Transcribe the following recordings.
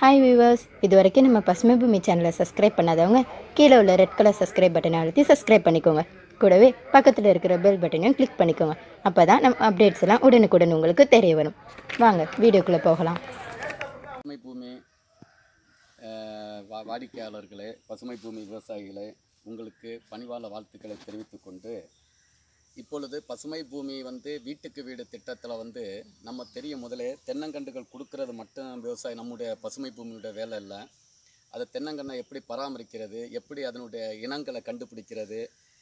hi viewers இது வரைக்கும் நம்ம பசுமை பூமி சேனலை சப்ஸ்கிரைப் பண்ணாதவங்க கீழே உள்ள ரெட் கலர் சப்ஸ்கிரைப் பட்டனை அழுத்தி சப்ஸ்கிரைப் பண்ணிக்கோங்க கூடவே பக்கத்தில் இருக்கிற பெல் பட்டனையும் கிளிக் பண்ணிக்கோங்க அப்போ தான் நம்ம அப்டேட்ஸ் எல்லாம் உடனுக்குடன் உங்களுக்கு தெரிய வரும் வாங்க வீடியோக்குள்ளே போகலாம் பசுமை பூமி அஹ், வா- வாடிக்கையாளர்களே பசுமை பூமி விவசாயிகளே உங்களுக்கு பணிவான வாழ்த்துக்களை தெரிவித்துக் கொண்டு இப்பொழுது பசுமை பூமி வந்து வீட்டுக்கு வீடு திட்டத்தில் வந்து நம்ம தெரிய முதலே தென்னங்கண்டுகள் கொடுக்கறது மட்டும் விவசாயம் நம்முடைய பசுமை பூமியோட வேலை இல்லை அதை தென்னங்கன்றை எப்படி பராமரிக்கிறது எப்படி அதனுடைய இனங்களை கண்டுபிடிக்கிறது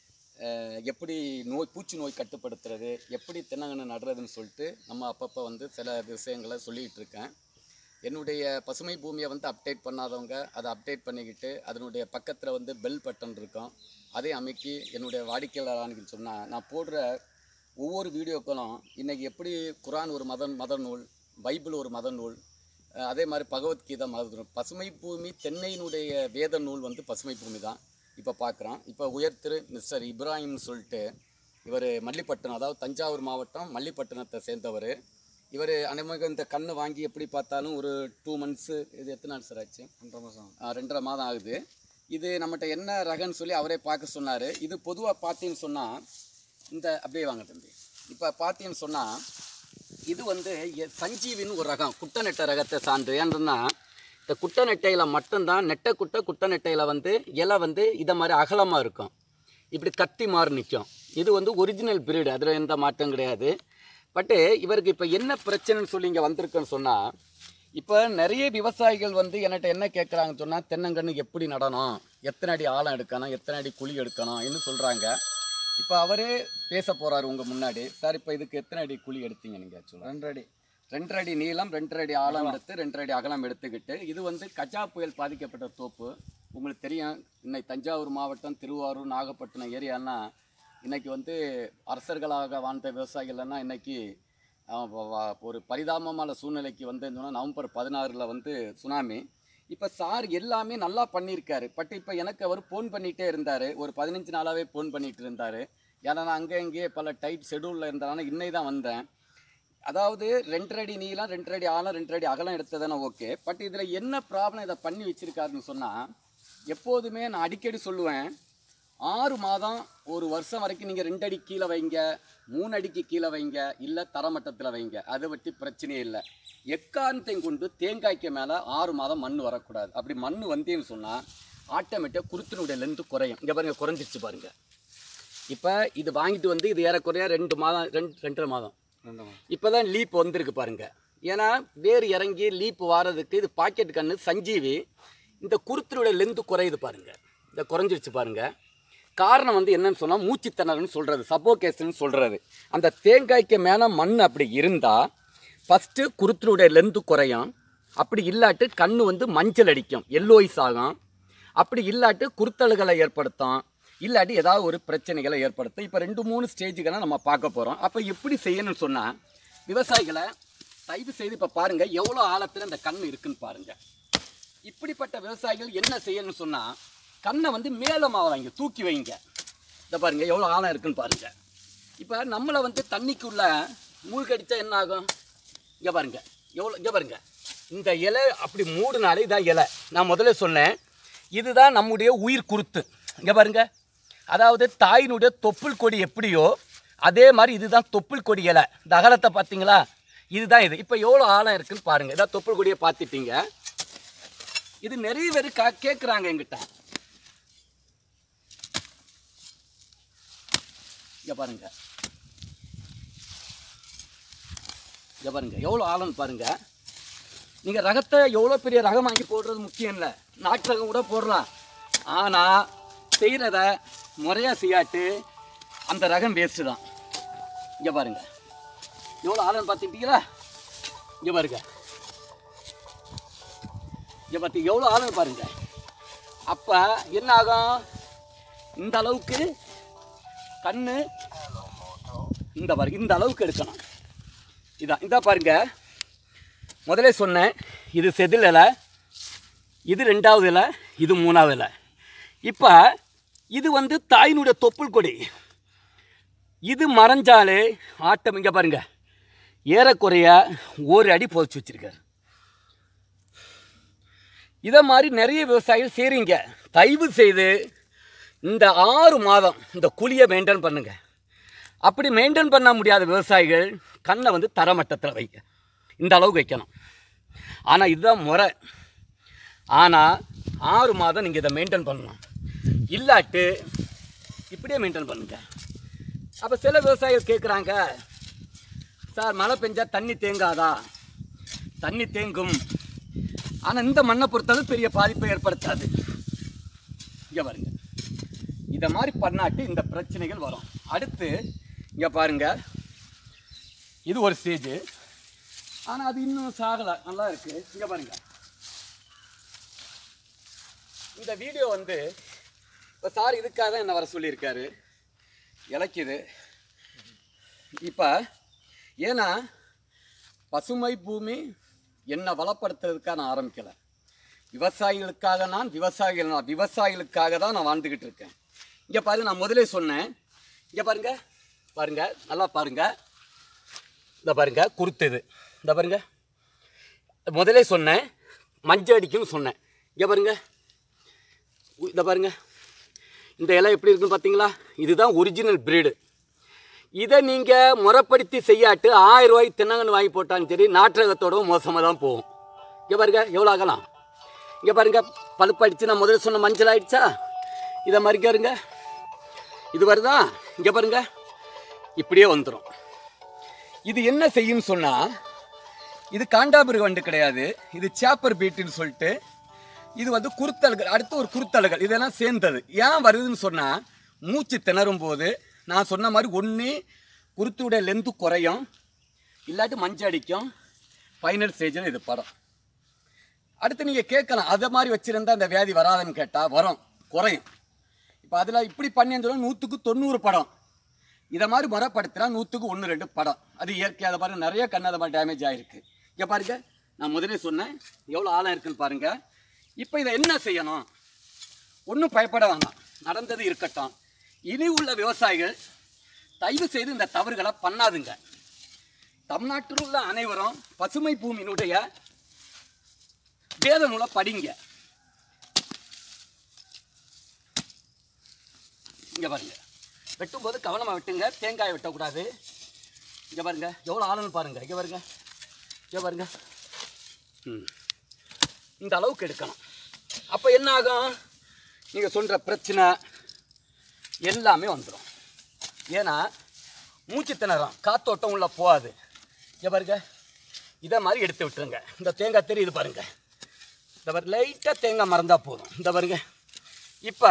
அஹ், எப்படி நோய் பூச்சி நோய் கட்டுப்படுத்துறது எப்படி தென்னங்கன்று நடுறதுன்னு சொல்லிட்டு நம்ம அப்பப்போ வந்து சில விஷயங்களை சொல்லிகிட்டு இருக்கேன் என்னுடைய பசுமை பூமியை வந்து அப்டேட் பண்ணாதவங்க அதை அப்டேட் பண்ணிக்கிட்டு அதனுடைய பக்கத்தில் வந்து பெல் பட்டன் இருக்கும் அதை அமைக்கி என்னுடைய வாடிக்கையாளரானு சொன்னால் நான் போடுற ஒவ்வொரு வீடியோக்களும் இன்றைக்கி எப்படி குரான் ஒரு மத மத நூல் பைபிள் ஒரு மத நூல் அஹ் அதே மாதிரி பகவத்கீதை மத நூல் பசுமை பூமி தென்னையினுடைய வேத நூல் வந்து பசுமை பூமி தான் இப்போ பார்க்குறோம் இப்போ உயர்திரு மிஸ்டர் இப்ராஹிம்னு சொல்லிட்டு இவர் மல்லிப்பட்டினம் அதாவது தஞ்சாவூர் மாவட்டம் மல்லிப்பட்டினத்தை சேர்ந்தவர் இவர் அனைவரும் இந்த கண்ணை வாங்கி எப்படி பார்த்தாலும் ஒரு டூ மந்த்ஸு இது எத்தனை நாள் சார் ஆச்சு ரெண்டரை மாதம் ரெண்டரை மாதம் ஆகுது இது நம்மகிட்ட என்ன ரகன்னு சொல்லி அவரே பார்க்க சொன்னார் இது பொதுவாக பார்த்தீங்கன்னு சொன்னால் இந்த அப்படியே வாங்க தம்பி இப்போ பார்த்தீங்கன்னு சொன்னால் இது வந்து எ- சஞ்சீவின்னு ஒரு ரகம் குட்டை நெட்டை ரகத்தை சார்ந்து ஏன்னா இந்த குட்டை நெட்டையில் மட்டும்தான் நெட்டை குட்டை குட்டை நெட்டையில் வந்து இலை வந்து இதை மாதிரி அகலமாக இருக்கும் இப்படி கத்தி மாதிரி நிற்கும் இது வந்து ஒரிஜினல் பிரீடு அதில் எந்த மாற்றம் கிடையாது பட்டு இவருக்கு இப்போ என்ன பிரச்சனைன்னு சொல்லி இங்கே வந்திருக்குன்னு சொன்னால் இப்போ நிறைய விவசாயிகள் வந்து என்கிட்ட என்ன கேட்குறாங்கன்னு சொன்னால் தென்னங்கன்று எப்படி நடணும் எத்தனை அடி ஆழம் எடுக்கணும் எத்தனை அடி குழி எடுக்கணும் என்று சொல்கிறாங்க இப்போ அவரே பேச போகிறாரு உங்கள் முன்னாடி சார் இப்போ இதுக்கு எத்தனை அடி குழி எடுத்தீங்க நீங்கள் சொல்லுங்கள் ரெண்டு அடி ரெண்டரை அடி நீளம் ரெண்டரை அடி ஆழம் எடுத்து ரெண்டரை அடி அகலம் எடுத்துக்கிட்டு இது வந்து கஜா புயல் பாதிக்கப்பட்ட தோப்பு உங்களுக்கு தெரியும் இன்னைக்கு தஞ்சாவூர் மாவட்டம் திருவாரூர் நாகப்பட்டினம் ஏரியான்னா இன்னைக்கு வந்து அரசர்களாக வாழ்ந்த விவசாயிகள்லாம் இன்னைக்கு அஹ், வ- வ- ஒரு பரிதாபமான சூழ்நிலைக்கு வந்து சொன்னால் நவம்பர் பதினாறில் வந்து சுனாமி இப்போ சார் எல்லாமே நல்லா பண்ணியிருக்காரு பட் இப்போ எனக்கு அவர் ஃபோன் பண்ணிகிட்டே இருந்தார் ஒரு பதினஞ்சு நாளாகவே ஃபோன் பண்ணிட்டு இருந்தார் ஏன்னா நான் அங்கே இங்கேயே பல டைட் ஷெடியூலில் இருந்தனால இன்னைக்கு தான் வந்தேன் அதாவது ரெண்டரை அடி நீளம் ரெண்டரை அடி ஆழம் ரெண்டரை அடி அகலம் எடுத்ததானே ஓகே பட் இதில் என்ன ப்ராப்ளம் இதை பண்ணி வச்சிருக்காருன்னு சொன்னால் எப்போதுமே நான் அடிக்கடி சொல்லுவேன் ஆறு மாதம் ஒரு வருஷம் வரைக்கும் நீங்கள் ரெண்டு அடி கீழே வைங்க மூணு அடிக்கு கீழே வைங்க இல்லை தரமட்டத்தில் வைங்க அதை பற்றி பிரச்சனையே இல்லை எக்காரணத்தையும் கொண்டு தேங்காய்க்கு மேலே ஆறு மாதம் மண் வரக்கூடாது அப்படி மண் வந்தேன்னு சொன்னால் ஆட்டோமேட்டிக்காக குருத்தினுடைய லென்த்து குறையும் இங்கே பாருங்கள் குறைஞ்சிருச்சு பாருங்கள் இப்போ இது வாங்கிட்டு வந்து இது ஏறக்குறைய ரெண்டு மாதம் ரெண்டு ரெண்டரை மாதம் ரெண்டு மாதம் இப்போ தான் லீப் வந்திருக்கு பாருங்க ஏன்னா வேர் இறங்கி லீப் வாரதுக்கு இது பாக்கெட் கன்று சஞ்சீவி இந்த குருத்தினுடைய லென்த்து குறையுது பாருங்க இந்த குறைஞ்சிருச்சு பாருங்க காரணம் வந்து என்னன்னு சொன்னால் மூச்சுத்திணறுன்னு சொல்கிறது சப்போகேஷன் சொல்கிறது அந்த தேங்காய்க்கு மேலே மண் அப்படி இருந்தால் ஃபஸ்ட்டு குருத்தினுடைய லென்த்து குறையும் அப்படி இல்லாட்டு கண்ணு வந்து மஞ்சள் அடிக்கும் எல்லோயிஸ் ஆகும் அப்படி இல்லாட்டு குருத்தல்களை ஏற்படுத்தும் இல்லாட்டி ஏதாவது ஒரு பிரச்சனைகளை ஏற்படுத்தும் இப்போ ரெண்டு மூணு ஸ்டேஜுகளை நம்ம பார்க்க போகிறோம் அப்போ எப்படி செய்யணும்னு சொன்னால் விவசாயிகளை தயவு செய்து இப்போ பாருங்கள் எவ்வளோ ஆழத்தில் இந்த கண் இருக்குன்னு பாருங்கள் இப்படிப்பட்ட விவசாயிகள் என்ன செய்யணும்னு சொன்னால் கண்ணை வந்து மேலமாக வைங்க தூக்கி வைங்க இதை பாருங்கள் எவ்வளோ ஆழம் இருக்குன்னு பாருங்கள் இப்போ நம்மளை வந்து தண்ணிக்குள்ள மூழ்கடிச்சா என்ன ஆகும் இங்கே பாருங்க எவ்வளோ இங்கே பாருங்க இந்த இலை அப்படி மூடுனாலே இதான் இலை நான் முதல்ல சொன்னேன் இதுதான் நம்முடைய உயிர் குருத்து இங்கே பாருங்க அதாவது தாயினுடைய தொப்புள் கொடி எப்படியோ அதே மாதிரி இதுதான் தொப்புள் கொடி இலை இந்த அகலத்தை பார்த்தீங்களா இதுதான் இது இப்போ எவ்வளோ ஆழம் இருக்குன்னு பாருங்கள் இதான் தொப்புள் கொடியை பார்த்துட்டீங்க இது நிறைய பேர் கா கேட்குறாங்க எங்கிட்ட இங்கே பாருங்க இங்கே பாருங்க எவ்வளோ ஆழம்னு பாருங்க நீங்கள் ரகத்தை எவ்வளோ பெரிய ரகம் வாங்கி போடுறது முக்கியம் இல்லை நாட்டு ரகம் கூட போடலாம் ஆனால் செய்கிறத முறையாக செய்யாட்டு அந்த ரகம் வேஸ்ட்டு தான் இங்கே பாருங்க எவ்வளோ ஆழம் பார்த்துட்டீங்களா இங்கே பாருங்க இங்கே பார்த்து எவ்வளோ ஆழம் பாருங்க அப்போ என்ன ஆகும் இந்த அளவுக்கு கண்ணு இந்த பாருங்க இந்த அளவுக்கு எடுக்கணும் இதான் இந்த பாருங்க முதல்ல சொன்னேன் இது செதில் இலை இது ரெண்டாவது இலை இது மூணாவது இலை இப்போ இது வந்து தாயினுடைய தொப்புள் கொடி இது மறைஞ்சாலே ஆட்டம் இங்கே பாருங்க ஏறக்குறைய ஒரு அடி புதைச்சி வச்சிருக்காரு இதை மாதிரி நிறைய விவசாயிகள் செய்கிறீங்க தயவு செய்து இந்த ஆறு மாதம் இந்த குழியை மெயின்டைன் பண்ணுங்க அப்படி மெயின்டைன் பண்ண முடியாத விவசாயிகள் கண்ணை வந்து தரமட்டத்தில் வைங்க இந்த அளவுக்கு வைக்கணும் ஆனால் இதுதான் முறை ஆனால் ஆறு மாதம் நீங்கள் இதை மெயின்டைன் பண்ணணும் இல்லாட்டு இப்படியே மெயின்டைன் பண்ணுங்க அப்போ சில விவசாயிகள் கேட்குறாங்க சார் மழை பெஞ்சா தண்ணி தேங்காதா தண்ணி தேங்கும் ஆனால் இந்த மண்ணை பொறுத்தளவு பெரிய பாதிப்பை ஏற்படுத்தாது இங்கே பாருங்க இதை மாதிரி பண்ணாட்டு இந்த பிரச்சனைகள் வரும் அடுத்து இங்கே பாருங்க இது ஒரு ஸ்டேஜ் ஆனால் அது இன்னும் சாகலை நல்லா இருக்கு இங்கே பாருங்க இந்த வீடியோ வந்து இப்போ சார் இதுக்காக தான் என்ன வர சொல்லியிருக்காரு இலக்கியது இப்போ ஏன்னா பசுமை பூமி என்னை வளப்படுத்துறதுக்காக நான் ஆரம்பிக்கலை விவசாயிகளுக்காக நான் விவசாயிகள் நான் விவசாயிகளுக்காக தான் நான் வாழ்ந்துக்கிட்டு இருக்கேன் இங்கே பாருங்க நான் முதலே சொன்னேன் இங்கே பாருங்க பாருங்க நல்லா பாருங்க இந்த பாருங்க குருத்துது இந்த பாருங்க முதலே சொன்னேன் மஞ்சள் அடிக்குன்னு சொன்னேன் இங்கே பாருங்க உ- இந்த பாருங்க இந்த இலை எப்படி இருக்குன்னு பார்த்தீங்களா இதுதான் ஒரிஜினல் பிரீடு இதை நீங்கள் முறைப்படுத்தி செய்யாட்டு ஆயிரம் ரூபாய்க்கு தின்னங்கன்னு வாங்கி போட்டாலும் சரி நாற்றகத்தோட மோசமாக தான் போகும் இங்கே பாருங்க எவ்வளோ ஆகலாம் இங்கே பாருங்க பழுப்படிச்சு நான் முதல்ல சொன்ன மஞ்சள் ஆயிடுச்சா இதை மாதிரி பாருங்க இது வருதா இங்கே பாருங்க இப்படியே வந்துடும் இது என்ன செய்யும்னு சொன்னால் இது காண்டாமிருக வண்டு கிடையாது இது சேப்பர் பீட்டுன்னு சொல்லிட்டு இது வந்து குருத்தல்கள் அடுத்து ஒரு குருத்தல்கள் இதெல்லாம் சேர்ந்தது ஏன் வருதுன்னு சொன்னால் மூச்சு திணறும் போது நான் சொன்ன மாதிரி ஒன்று குருத்துடைய லென்த்து குறையும் இல்லாட்டி மஞ்சள் அடிக்கும் ஃபைனல் ஸ்டேஜில் இது படம் அடுத்து நீங்கள் கேட்கலாம் அதை மாதிரி வச்சுருந்தா அந்த வியாதி வராதுன்னு கேட்டால் வரும் குறையும் இப்போ அதில் இப்படி பண்ணின்னு சொன்னால் நூற்றுக்கு தொண்ணூறு படம் இதை மாதிரி முறைப்படுத்தினா நூற்றுக்கு ஒன்று ரெண்டு படம் அது இயற்கை அதை பாருங்க நிறைய கண் அதை மாதிரி டேமேஜ் ஆகிருக்கு இங்கே பாருங்க நான் முதலே சொன்னேன் எவ்வளோ ஆழம் இருக்குன்னு பாருங்க இப்போ இதை என்ன செய்யணும் ஒன்றும் பயப்பட வேண்டாம் நடந்தது இருக்கட்டும் இனி உள்ள விவசாயிகள் தயவு செய்து இந்த தவறுகளை பண்ணாதுங்க தமிழ்நாட்டில் உள்ள அனைவரும் பசுமை பூமியினுடைய வேத நூலை படிங்க இங்கே பாருங்க வெட்டும்போது கவனமாக வெட்டுங்க தேங்காயை வெட்டக்கூடாது இங்கே பாருங்க எவ்வளோ ஆழம்னு பாருங்க இங்கே பாருங்க இங்கே பாருங்க ம் இந்த அளவுக்கு எடுக்கணும் அப்போ என்ன ஆகும் நீங்கள் சொல்கிற பிரச்சனை எல்லாமே வந்துடும் ஏன்னா மூச்சு திணறும் காத்தோட்டம் உள்ளே போகாது இங்கே பாருங்க இதை மாதிரி எடுத்து விட்டுருங்க இந்த தேங்காய் தெரியுது பாருங்க இந்த பாரு லைட்டாக தேங்காய் மறந்தா போதும் இந்த பாருங்க இப்போ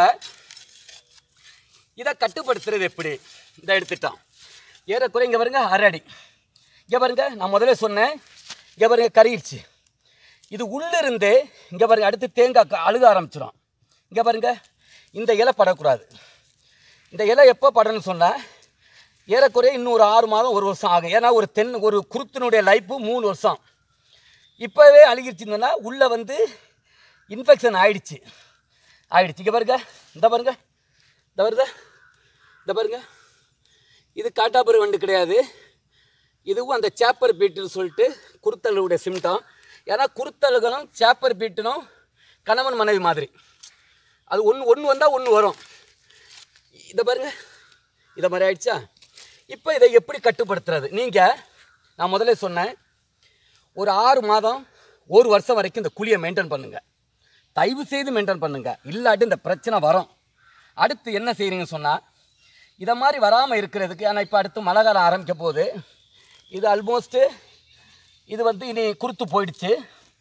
இதை கட்டுப்படுத்துறது எப்படி இதை எடுத்துட்டோம் ஏறக்குறை இங்கே பாருங்க அரை அடி இங்கே பாருங்க நான் முதல்ல சொன்னேன் இங்கே பாருங்க கறிடுச்சு இது உள்ளிருந்து இங்கே பாருங்க அடுத்து தேங்காய் க- அழுக ஆரம்பிச்சிடும் இங்கே பாருங்க இந்த இலை படக்கூடாது இந்த இலை எப்போ படணும்னு சொன்னால் ஏறக்குறைய இன்னும் ஒரு ஆறு மாதம் ஒரு வருஷம் ஆகும் ஏன்னா ஒரு தென் ஒரு குருத்தினுடைய லைஃப்பு மூணு வருஷம் இப்போவே அழுகிருச்சுன்னா உள்ளே வந்து இன்ஃபெக்ஷன் ஆயிடுச்சு ஆயிடுச்சு இங்கே பாருங்க இந்த பாருங்க இந்த வருதா இந்த பாருங்க இது காட்டாப்பரு வண்டு கிடையாது இதுவும் அந்த சேப்பர் பீட்டுன்னு சொல்லிட்டு குருத்தலுடைய சிம்டம் ஏன்னா குருத்தல்களும் சேப்பர் பீட்டனும் கணவன் மனைவி மாதிரி அது ஒன்று ஒன்று வந்தால் ஒன்று வரும் இதை பாருங்க இதை மாதிரி ஆயிடுச்சா இப்போ இதை எப்படி கட்டுப்படுத்துறது நீங்கள் நான் முதல்ல சொன்னேன் ஒரு ஆறு மாதம் ஒரு வருஷம் வரைக்கும் இந்த குழியை மெயின்டைன் பண்ணுங்க தயவு செய்து மெயின்டைன் பண்ணுங்க இல்லாட்டி இந்த பிரச்சனை வரும் அடுத்து என்ன செய்கிறீங்கன்னு சொன்னால் இதை மாதிரி வராமல் இருக்கிறதுக்கு ஆனால் இப்போ அடுத்து மழை காலம் ஆரம்பிக்க போகுது இது ஆல்மோஸ்ட்டு இது வந்து இனி குருத்து போயிடுச்சு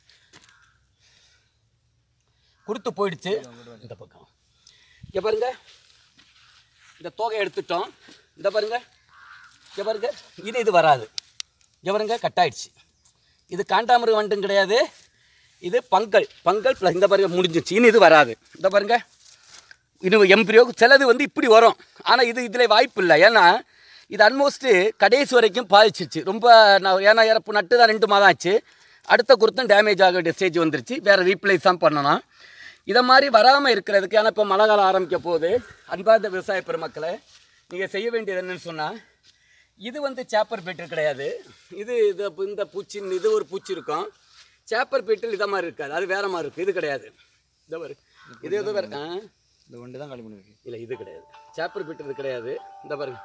குருத்து போயிடுச்சு இந்த பக்கம் இங்கே பாருங்க இந்த தொகை எடுத்துட்டோம் இந்த பாருங்க இங்கே பாருங்க இது இது வராது இங்கே பாருங்க கட் ஆயிடுச்சு இது காண்டாமிருக வண்டும் கிடையாது இது பங்கல் பங்கல் ப்ளஸ் இந்த பாருங்க முடிஞ்சிச்சு இனி இது வராது இந்த பாருங்க இன்னும் எம்பிரியோ சிலது வந்து இப்படி வரும் ஆனால் இது இதில் வாய்ப்பு இல்லை ஏன்னா இது ஆல்மோஸ்ட்டு கடைசி வரைக்கும் பாதிச்சிருச்சு ரொம்ப நான் ஏன்னா இறப்பு நட்டு தான் ரெண்டு மாதம் ஆச்சு அடுத்த குருத்தும் டேமேஜ் ஆக வேண்டிய ஸ்டேஜ் வந்துருச்சு வேறு ரீப்ளேஸ் தான் பண்ணணும் இதை மாதிரி வராமல் இருக்கிறதுக்கு ஏன்னா இப்போ மழை காலம் ஆரம்பிக்க போகுது அன்பார்ந்த விவசாய பெருமக்களை நீங்கள் செய்ய வேண்டியது என்னன்னு சொன்னால் இது வந்து சேப்பர் பெட்டர் கிடையாது இது இது இந்த பூச்சி இது ஒரு பூச்சி இருக்கும் சேப்பர் பீட்டில் இதை மாதிரி இருக்காது அது வேற மாதிரி இருக்குது இது கிடையாது இதை பாரு இது எது வேறு ஆ இந்த ஒன்று தான் காலி பண்ணிருக்கு இல்லை இது கிடையாது சேப்பர் பீட் இது கிடையாது இந்த பாருங்க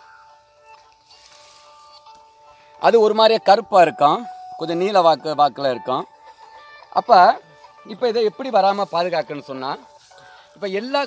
அது ஒரு மாதிரியே கருப்பாக இருக்கும் கொஞ்சம் நீல வாக்கு வாக்கில் இருக்கும் அப்போ இப்போ இதை எப்படி வராமல் பாதுகாக்கணும்னு சொன்னால் இப்போ எல்லா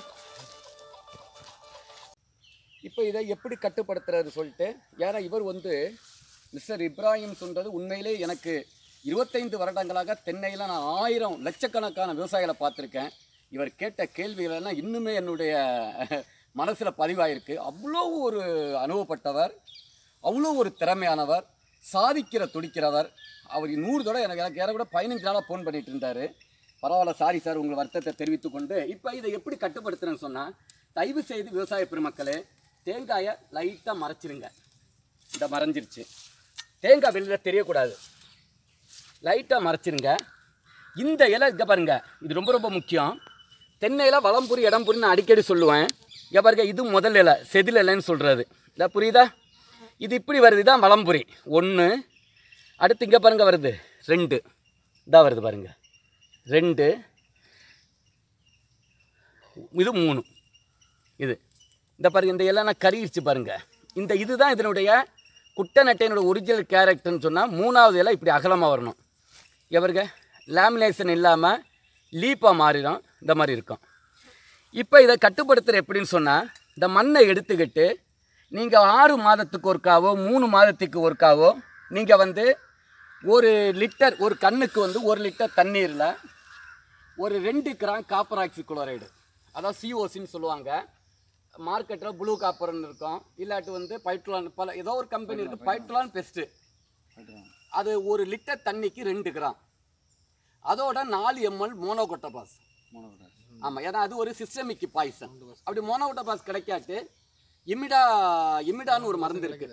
இப்போ இதை எப்படி கட்டுப்படுத்துறது சொல்லிட்டு ஏன்னா இவர் வந்து மிஸ்டர் இப்ராஹிம் சொல்றது உண்மையிலே எனக்கு இருபத்தைந்து வருடங்களாக தென்னையில் நான் ஆயிரம் லட்சக்கணக்கான விவசாயிகளை பார்த்துருக்கேன் இவர் கேட்ட கேள்விகள் எல்லாம் இன்னுமே என்னுடைய மனசில் பதிவாயிருக்கு அவ்வளோ ஒரு அனுபவப்பட்டவர் அவ்வளோ ஒரு திறமையானவர் சாதிக்கிற துடிக்கிறவர் அவர் நூறு தடவை எனக்கு எனக்கு யாரை கூட பதினஞ்சு நாளாக ஃபோன் பண்ணிட்டு இருந்தார் பரவாயில்ல சாரி சார் உங்கள் வருத்தத்தை தெரிவித்துக் கொண்டு இப்போ இதை எப்படி கட்டுப்படுத்துறேன்னு சொன்னால் தயவு செய்து விவசாய பெருமக்களே தேங்காயை லைட்டாக மறைச்சிருங்க இந்த மறைஞ்சிருச்சு தேங்காய் வெளியில் தெரியக்கூடாது லைட்டாக மறைச்சிருங்க இந்த இலை இங்கே பாருங்க இது ரொம்ப ரொம்ப முக்கியம் தென்னையில் வளம்புரி இடம்புரி நான் அடிக்கடி சொல்லுவேன் இங்கே பாருங்க இது முதல் இலை செதில் இலைன்னு சொல்கிறது இதை புரியுதா இது இப்படி வருது இதான் வளம்புரி ஒன்று அடுத்து இங்கே பாருங்க வருது ரெண்டு இதாக வருது பாருங்க ரெண்டு இது மூணு இது இந்த பாருங்க இந்த இலை நான் கருகிருச்சு பாருங்க இந்த இதுதான் இதனுடைய குட்டை நட்டையினோட ஒரிஜினல் கேரக்டர்னு சொன்னால் மூணாவது இலை இப்படி அகலமாக வரணும் எவருங்க லேமினேஷன் இல்லாமல் லீப்பாக மாறிடும் இந்த மாதிரி இருக்கும் இப்போ இதை கட்டுப்படுத்துகிற எப்படின்னு சொன்னால் இந்த மண்ணை எடுத்துக்கிட்டு நீங்கள் ஆறு மாதத்துக்கு ஒருக்காவோ மூணு மாதத்துக்கு ஒருக்காவோ நீங்கள் வந்து ஒரு லிட்டர் ஒரு கண்ணுக்கு வந்து ஒரு லிட்டர் தண்ணீரில் ஒரு ரெண்டு கிராம் காப்பர் ஆக்சி குளோரைடு அதாவது சிஓசின்னு சொல்லுவாங்க மார்க்கெட்டில் ப்ளூ காப்பர்னு இருக்கும் இல்லாட்டி வந்து பைட்லான் பல ஏதோ ஒரு கம்பெனி இருக்குது பைட்லான் பெஸ்ட்டு அது ஒரு லிட்டர் தண்ணிக்கு ரெண்டு கிராம் அதோட நாலு எம்எல் மோனோகொட்டபாஸ் ஆமாம் ஏன்னா அது ஒரு சிஸ்டமிக் பாய்சன் அப்படி மோனோகொட்டபாஸ் கிடைக்காட்டு இமிடா இமிடான்னு ஒரு மருந்து இருக்குது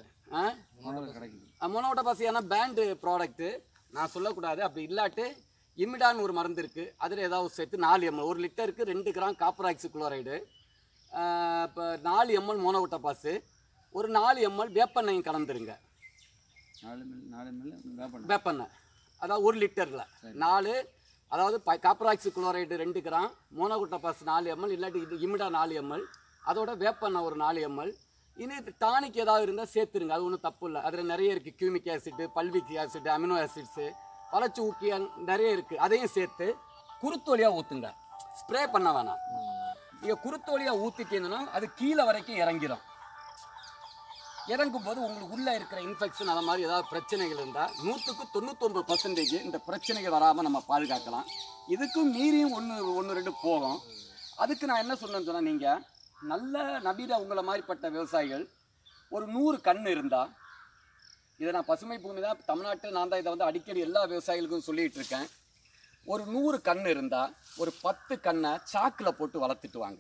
ஆ மோனோகொட்டபாஸ் ஏன்னா பேண்டு ப்ராடக்ட்டு நான் சொல்லக்கூடாது அப்படி இல்லாட்டு இமிடான்னு ஒரு மருந்து இருக்குது அதில் ஏதாவது சேர்த்து நாலு எம்எல் ஒரு லிட்டருக்கு ரெண்டு கிராம் காப்பர் ஆக்சி குளோரைடு இப்போ நாலு எம்எல் மோனோகொட்டபாஸு ஒரு நாலு எம்எல் வேப்பெண்ணையும் கலந்துருங்க நாலு மில் நாலு மில் வேப்பண்ண வேப்பெண்ணெய் அதாவது ஒரு லிட்டரில் நாலு அதாவது ப காப்பராக்சி குளோரைடு ரெண்டு கிராம் மோனோகுட்டபாஸ் நாலு எம்எல் இல்லாட்டி இது இமிடா நாலு எம்எல் அதோட வேப்பெண்ணெய் ஒரு நாலு எம்எல் இனி டானிக் ஏதாவது இருந்தால் சேர்த்துருங்க அது ஒன்றும் தப்பு இல்லை அதில் நிறைய இருக்குது humic acid fulvic acid amino acids பழச்சு ஊக்கிய நிறைய இருக்குது அதையும் சேர்த்து குருத்து வழியாக ஊற்றுங்க ஸ்ப்ரே பண்ண வேணாம் நீங்கள் குருத்து வழியாக ஊற்றிட்டீங்கன்னா அது கீழே வரைக்கும் இறங்கிடும் இறங்கும் போது உங்களுக்கு உள்ளே இருக்கிற இன்ஃபெக்ஷன் அது மாதிரி ஏதாவது பிரச்சனைகள் இருந்தால் நூற்றுக்கு தொண்ணூத்தொம்பது பர்சன்டேஜ் இந்த பிரச்சனைகள் வராமல் நம்ம பாதுகாக்கலாம் இதுக்கும் மீறியும் ஒன்று ஒன்று ரெண்டு போகும் அதுக்கு நான் என்ன சொன்னேன்னு சொன்னால் நீங்கள் நல்ல நபீர உங்களை மாதிரிப்பட்ட விவசாயிகள் ஒரு நூறு கன்று இருந்தால் இதை நான் பசுமை பூமி தான் தமிழ்நாட்டு நான் தான் இதை வந்து அடிக்கடி எல்லா விவசாயிகளுக்கும் சொல்லிகிட்டு இருக்கேன் ஒரு நூறு கன்று இருந்தால் ஒரு பத்து கண்ணை சாக்கில் போட்டு வளர்த்துட்டு வாங்க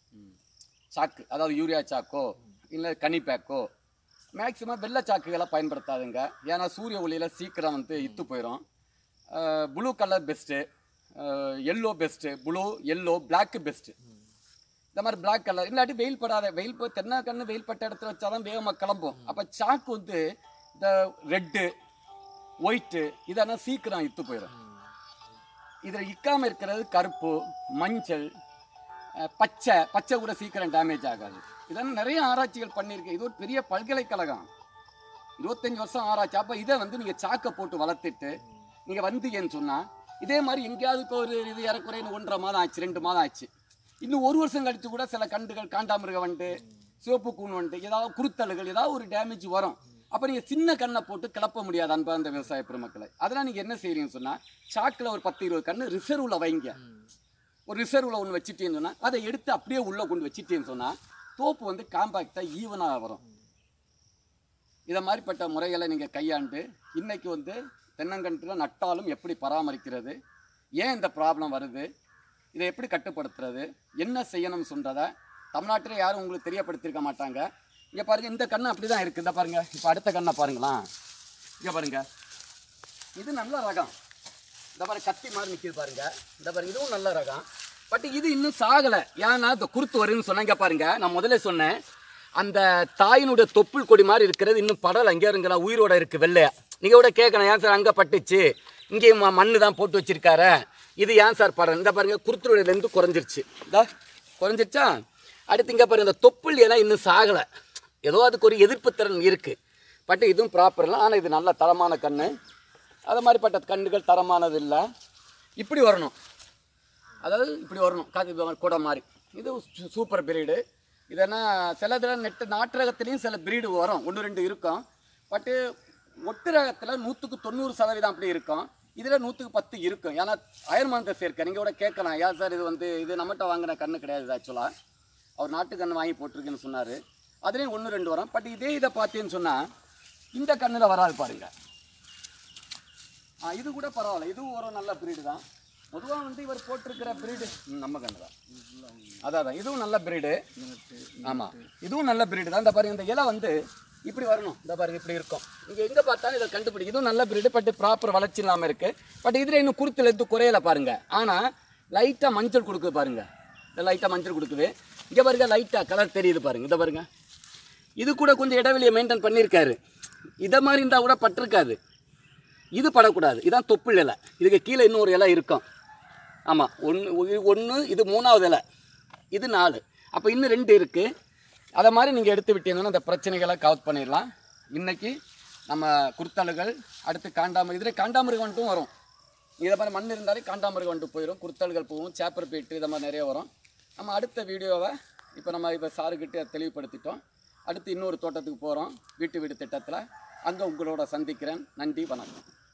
சாக்கு அதாவது யூரியா சாக்கோ இல்லை கனி பேக்கோ மேக்ஸிமம் வெள்ளை சாக்குகளை பயன்படுத்தாதுங்க ஏன்னா சூரிய ஒளியில் சீக்கிரம் வந்து இத்து போயிடும் blue colour best yellow best blue yellow black best இந்த மாதிரி பிளாக் கலர் இல்லாட்டி வெயில் படாத வெயில் போ தென்னை கண்ணு வெயில் பட்ட இடத்துல வச்சாதான் வேகமாக கிளம்பும் அப்போ சாக்கு வந்து இந்த ரெட்டு ஒயிட்டு இதெல்லாம் சீக்கிரம் இத்து போயிடும் இதில் இக்காம இருக்கிறது கருப்பு மஞ்சள் அஹ், பச்சை பச்சை கூட சீக்கிரம் டேமேஜ் ஆகாது இதெல்லாம் நிறைய ஆராய்ச்சிகள் பண்ணியிருக்கு இது ஒரு பெரிய பல்கலைக்கழகம் இருபத்தஞ்சி வருஷம் ஆராய்ச்சி அப்போ இதை வந்து நீங்கள் சாக்கை போட்டு வளர்த்துட்டு நீங்கள் வந்தீங்கன்னு சொன்னால் இதே மாதிரி எங்கேயாவது இப்போ ஒரு இது இறக்குறைன்னு ஒன்றரை மாதம் ஆச்சு ரெண்டு மாதம் ஆச்சு இன்னும் ஒரு வருஷம் கழிச்சு கூட சில கண்டுகள் காண்டாமிருக வண்டு சிவப்பு கூண் வண்டு ஏதாவது குருத்தலுகள் ஏதாவது ஒரு டேமேஜ் வரும் அப்போ நீங்கள் சின்ன கண்ணை போட்டு கிளப்ப முடியாது அன்பா அந்த விவசாய பெருமக்களை அதெல்லாம் நீங்கள் என்ன செய்றீங்கன்னு சொன்னால் சாக்கில் ஒரு பத்து இருபது கன்று ரிசர்வில் வைங்க ஒரு ரிசர்வில் ஒன்று வச்சுட்டேன்னு சொன்னால் அதை எடுத்து அப்படியே உள்ளே கொண்டு வச்சுட்டேன்னு சொன்னால் தோப்பு வந்து காம்பாக்டாக ஈவனாக வரும் இதை மாதிரிப்பட்ட முறைகளை நீங்கள் கையாண்டு இன்னைக்கு வந்து தென்னங்கன்றில் நட்டாலும் எப்படி பராமரிக்கிறது ஏன் இந்த ப்ராப்ளம் வருது இதை எப்படி கட்டுப்படுத்துறது என்ன செய்யணும்னு சொல்கிறத தமிழ்நாட்டில் யாரும் உங்களுக்கு தெரியப்படுத்தியிருக்க மாட்டாங்க இங்கே பாருங்கள் இந்த கண்ணு அப்படி தான் இருக்குது இந்த பாருங்கள் இப்போ அடுத்த கண்ணை பாருங்களேன் இங்கே பாருங்க இது நல்ல ரகம் இந்த பாரு கத்தி மாதிரி நிற்கிது பாருங்க இந்த பாருங்க இதுவும் நல்ல ரகம் பட் இது இன்னும் சாகலை ஏன்னா இந்த குருத்து வருதுன்னு சொன்னாங்க பாருங்க நான் முதல்ல சொன்னேன் அந்த தாயினுடைய தொப்புள் கொடி மாதிரி இருக்கிறது இன்னும் படலை அங்கே இருங்களா உயிரோட இருக்கு வெள்ளையா நீங்கள் கூட கேட்கணும் ஏன் சார் அங்கே பட்டுச்சு இங்கே மண் தான் போட்டு வச்சிருக்காரு இது ஏன் சார் படம் இந்த பாருங்க குருத்துருவிலேருந்து குறைஞ்சிருச்சு இதா குறைஞ்சிருச்சா அடுத்து இங்கே பாருங்க இந்த தொப்புள் ஏன்னா இன்னும் சாகலை ஏதோ அதுக்கு ஒரு எதிர்ப்பு திறன் இருக்குது பட் இதுவும் ப்ராப்பர் இல்லை ஆனால் இது நல்ல தரமான கன்று அது மாதிரிப்பட்ட கன்றுகள் தரமானது இல்லை இப்படி வரணும் அதாவது இப்படி வரணும் காது இது மாதிரி கூட மாதிரி இது சூ- சூப்பர் பிரீடு இதென்னா சில இதில் நெட்டு நாட்டு ரகத்துலேயும் சில பிரீடு வரும் ஒன்று ரெண்டு இருக்கும் பட்டு ஒட்டு ரகத்தில் நூற்றுக்கு தொண்ணூறு சதவீதம் அப்படி இருக்கும் இதில் நூற்றுக்கு பத்து இருக்கும் ஏன்னா அயர்மானத்தை சேர்க்க நீங்கள் கூட கேட்கலாம் ஏன் சார் இது வந்து இது நம்மகிட்ட வாங்கின கண்ணு கிடையாது ஆக்சுவலாக அவர் நாட்டு கன்று வாங்கி போட்டிருக்குன்னு சொன்னார் அதுலேயும் ஒன்று ரெண்டு வரும் பட் இதே இதை பார்த்தீங்கன்னு சொன்னால் இந்த கண்ணில் வராது பாருங்கள் ஆ இது கூட பரவாயில்ல இதுவும் ஒரு நல்ல பிரீடு தான் பொதுவாக வந்து இவர் போட்டிருக்கிற பிரீடு நம்ம கண்ணு தான் அதான் அதான் இதுவும் நல்ல பிரீடு ஆமாம் இதுவும் நல்ல பிரீடு தான் இந்த பாருங்க இந்த இலை வந்து இப்படி வரணும் இந்த பாருங்க இப்படி இருக்கும் இங்கே எங்கே பார்த்தாலும் இதை கண்டுபிடி இதுவும் நல்ல பிரீடு பட் ப்ராப்பர் வளர்ச்சி இல்லாமல் இருக்குது பட் இதில் இன்னும் குருத்தில் எடுத்து குறையல பாருங்க ஆனால் லைட்டாக மஞ்சள் கொடுக்குது பாருங்க இந்த லைட்டாக மஞ்சள் கொடுக்குது இங்கே பாருங்க லைட்டாக கலர் தெரியுது பாருங்க இதை பாருங்க இது கூட கொஞ்சம் இடைவெளியை மெயின்டைன் பண்ணியிருக்காரு இதை மாதிரி இருந்தால் கூட பட்டிருக்காது இது படக்கூடாது இதான் தொப்புள் இலை இதுக்கு கீழே இன்னும் ஒரு இலை இருக்கும் ஆமாம் ஒன்று ஒன்று இது மூணாவது இலை இது நாலு அப்போ இன்னும் ரெண்டு இருக்குது அதை மாதிரி நீங்கள் எடுத்து விட்டீங்கன்னா அந்த பிரச்சனைகளை கவர் பண்ணிடலாம் இன்றைக்கி நம்ம குருத்தலுகள் அடுத்து காண்டாமிருகம் இதில் காண்டாமிருகம் வந்துட்டும் வரும் இதை மாதிரி மண் இருந்தாலே காண்டாமிருகம் வந்துட்டு போயிடும் குருத்தல்கள் போகும் சேப்பர் பீட்டு இதை மாதிரி நிறைய வரும் நம்ம அடுத்த வீடியோவை இப்போ நம்ம இப்போ சாருக்கிட்ட தெளிவுபடுத்திட்டோம் அடுத்து இன்னொரு தோட்டத்துக்கு போகிறோம் வீட்டு வீடு திட்டத்தில் அங்கே உங்களோட சந்திக்கிறேன் நன்றி வணக்கம்